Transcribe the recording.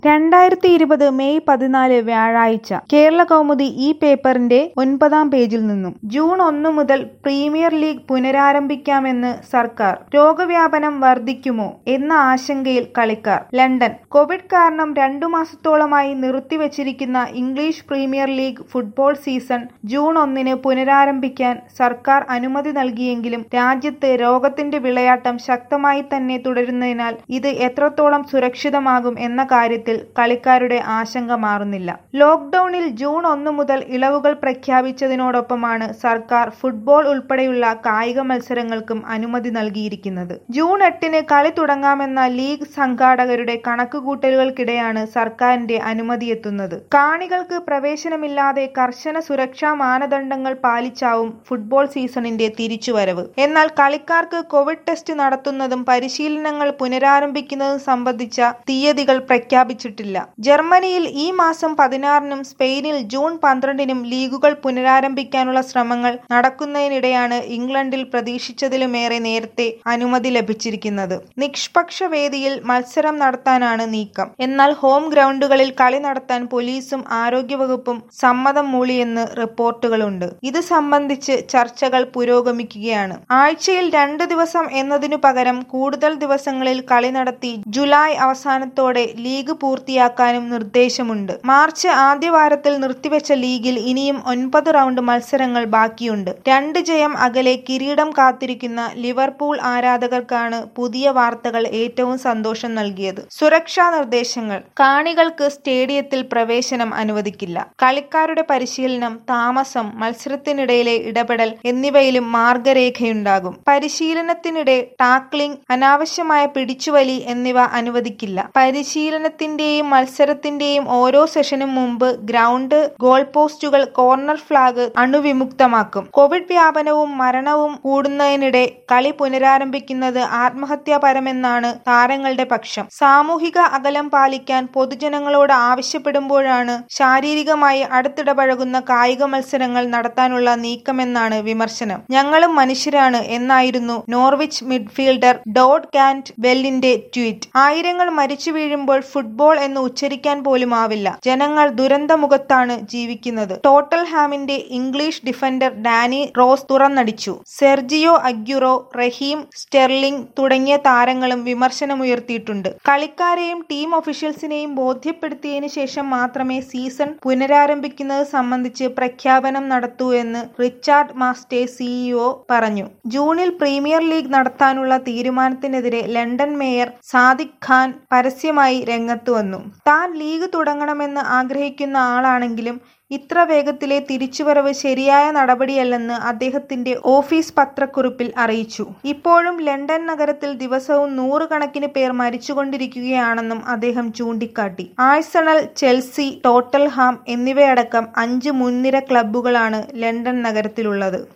രണ്ടായിരത്തി ഇരുപത് മെയ് പതിനാല് വ്യാഴാഴ്ച കേരള കൗമുദി ഈ പേപ്പറിന്റെ ഒൻപതാം പേജിൽ നിന്നും ജൂൺ ഒന്ന് മുതൽ പ്രീമിയർ ലീഗ് പുനരാരംഭിക്കാമെന്ന് സർക്കാർ രോഗവ്യാപനം വർദ്ധിക്കുമോ എന്ന ആശങ്കയിൽ കളിക്കാർ ലണ്ടൻ കോവിഡ് കാരണം രണ്ടു മാസത്തോളമായി നിർത്തിവച്ചിരിക്കുന്ന English premier league football season June ഒന്നിന് പുനരാരംഭിക്കാൻ സർക്കാർ അനുമതി നൽകിയെങ്കിലും രാജ്യത്ത് രോഗത്തിന്റെ വിളയാട്ടം ശക്തമായി തന്നെ തുടരുന്നതിനാൽ ഇത് എത്രത്തോളം സുരക്ഷിതമാകും എന്ന കാര്യത്തിൽ കളിക്കാരുടെ ആശങ്ക മാറുന്നില്ല ലോക്ഡൌണിൽ ജൂൺ ഒന്ന് മുതൽ ഇളവുകൾ പ്രഖ്യാപിച്ചതിനോടൊപ്പമാണ് സർക്കാർ ഫുട്ബോൾ ഉൾപ്പെടെയുള്ള കായിക മത്സരങ്ങൾക്കും അനുമതി നൽകിയിരിക്കുന്നത് ജൂൺ എട്ടിന് കളി തുടങ്ങാമെന്ന ലീഗ് സംഘാടകരുടെ കണക്കുകൂട്ടലുകൾക്കിടെയാണ് സർക്കാരിന്റെ അനുമതിയെത്തുന്നത് കാണികൾക്ക് പ്രവേശനമില്ലാതെ കർശന സുരക്ഷാ മാനദണ്ഡങ്ങൾ പാലിച്ചാവും ഫുട്ബോൾ സീസണിന്റെ തിരിച്ചുവരവ് എന്നാൽ കളിക്കാർക്ക് കോവിഡ് ടെസ്റ്റ് നടത്തുന്നതും പരിശീലനങ്ങൾ പുനരാരംഭിക്കുന്നതും സംബന്ധിച്ച തീയതികൾ പ്രഖ്യാപിച്ചിട്ടില്ല ജർമ്മനിയിൽ ഈ മാസം പതിനാറിനും സ്പെയിനിൽ ജൂൺ പന്ത്രണ്ടിനും ലീഗുകൾ പുനരാരംഭിക്കാനുള്ള ശ്രമങ്ങൾ നടക്കുന്നതിനിടെയാണ് ഇംഗ്ലണ്ടിൽ പ്രതീക്ഷിച്ചതിലുമേറെ നേരത്തെ അനുമതി ലഭിച്ചിരിക്കുന്നത് നിഷ്പക്ഷ വേദിയിൽ മത്സരം നടത്താനാണ് നീക്കം എന്നാൽ ഹോം ഗ്രൗണ്ടുകളിൽ കളി നടത്താൻ പോലീസും ആരോഗ്യവകുപ്പും സമ്മതം മൂളിയെന്ന് റിപ്പോർട്ടുകളുണ്ട് ഇത് സംബന്ധിച്ച് ചർച്ചകൾ പുരോഗമിക്കുകയാണ് ആഴ്ചയിൽ രണ്ട് ദിവസം എന്നതിനു പകരം കൂടുതൽ ദിവസങ്ങളിൽ കളി നടത്തി ജൂലൈ അവസാനത്തോടെ ലീഗ് പൂർത്തിയാക്കാനും നിർദ്ദേശമുണ്ട് മാർച്ച് ആദ്യവാരത്തിൽ നിർത്തിവെച്ച ലീഗിൽ ഇനിയും ഒൻപത് റൗണ്ട് മത്സരങ്ങൾ ബാക്കിയുണ്ട് രണ്ട് ജയം അകലെ കിരീടം കാത്തിരിക്കുന്ന ലിവർപൂൾ ആരാധകർക്കാണ് പുതിയ വാർത്തകൾ ഏറ്റവും സന്തോഷം നൽകിയത് സുരക്ഷാ നിർദ്ദേശങ്ങൾ കാണികൾക്ക് സ്റ്റേഡിയത്തിൽ പ്രവേശനം അനുവദിക്കില്ല കളിക്കാരുടെ പരിശീലനം താമസം മത്സരത്തിനിടയിലെ ഇടപെടൽ എന്നിവയിലും മാർഗരേഖയുണ്ടാകും പരിശീലനത്തിനിടെ ടാക്ലിംഗ് അനാവശ്യമായ പിടിച്ചുവലി എന്നിവ അനുവദിക്കില്ല പരിശീലനത്തിന്റെയും മത്സരത്തിന്റെയും ഓരോ സെഷനും മുമ്പ് ഗ്രൗണ്ട് ഗോൾ പോസ്റ്റുകൾ കോർണർ ഫ്ലാഗ് അണുവിമുക്തമാക്കും കോവിഡ് വ്യാപനവും മരണവും കൂടുന്നതിനിടെ കളി പുനരാരംഭിക്കുന്നത് ആത്മഹത്യാപരമെന്നാണ് താരങ്ങളുടെ പക്ഷം സാമൂഹിക അകലം പാലിക്കാൻ പൊതുജനങ്ങളോട് ആവശ്യപ്പെടുമ്പോഴാണ് ശാരീരികമായി അടുത്തിടപഴകുന്ന കായിക മത്സരങ്ങൾ നടത്താനുള്ള നീക്കമെന്നാണ് വിമർശനം ഞങ്ങളും മനുഷ്യരാണ് എന്നായിരുന്നു നോർവിച്ച് മിഡ്ഫീൽഡർ ഡോഡ് കാൻറ്റ് വെല്ലിന്റെ ട്വീറ്റ് ആയിരങ്ങൾ മരിച്ചു വീഴുമ്പോൾ ഫുട്ബോൾ എന്ന് ഉച്ചരിക്കാൻ പോലും ആവില്ല ജനങ്ങൾ ദുരന്തമുഖത്താണ് ജീവിക്കുന്നത് ടോട്ടൽ ഹാമിന്റെ ഇംഗ്ലീഷ് ഡിഫൻഡർ ഡാനി റോസ് തുറന്നടിച്ചു സെർജിയോ അഗ്യുറോ റഹീം സ്റ്റെർലിംഗ് തുടങ്ങിയ താരങ്ങളും വിമർശനമുയർത്തിയിട്ടുണ്ട് കളിക്കാരെയും ടീം ഒഫീഷ്യൽസിനെയും ബോധ്യപ്പെടുത്തിയതിനു ശേഷം മാത്രമേ സീസൺ പുനരാരംഭിക്കുന്നത് സംബന്ധിച്ച് പ്രഖ്യാപനം നടത്തൂ എന്ന് റിച്ചാർഡ് മാസ്റ്റേ സിഇഒ പറഞ്ഞു ജൂണിൽ പ്രീമിയർ ലീഗ് നടത്താനുള്ള തീരുമാനത്തിനെതിരെ ലണ്ടൻ മേയർ സാദിഖ് ഖാൻ പരസ്യമായി രംഗത്ത് വന്നു താൻ ലീഗ് തുടങ്ങണമെന്ന് ആഗ്രഹിക്കുന്ന ആളാണെങ്കിലും ഇത്ര വേഗത്തിലെ തിരിച്ചുവരവ് ശരിയായ നടപടിയല്ലെന്ന് അദ്ദേഹത്തിന്റെ ഓഫീസ് പത്രക്കുറിപ്പിൽ അറിയിച്ചു ഇപ്പോഴും ലണ്ടൻ നഗരത്തിൽ ദിവസവും നൂറുകണക്കിന് പേർ മരിച്ചുകൊണ്ടിരിക്കുകയാണെന്നും അദ്ദേഹം ചൂണ്ടിക്കാട്ടി ആഴ്സണൽ ചെൽസി ടോട്ടൽഹാം എന്നിവയടക്കം അഞ്ച് മുൻനിര ക്ലബ്ബുകളാണ് ലണ്ടൻ നഗരത്തിലുള്ളത്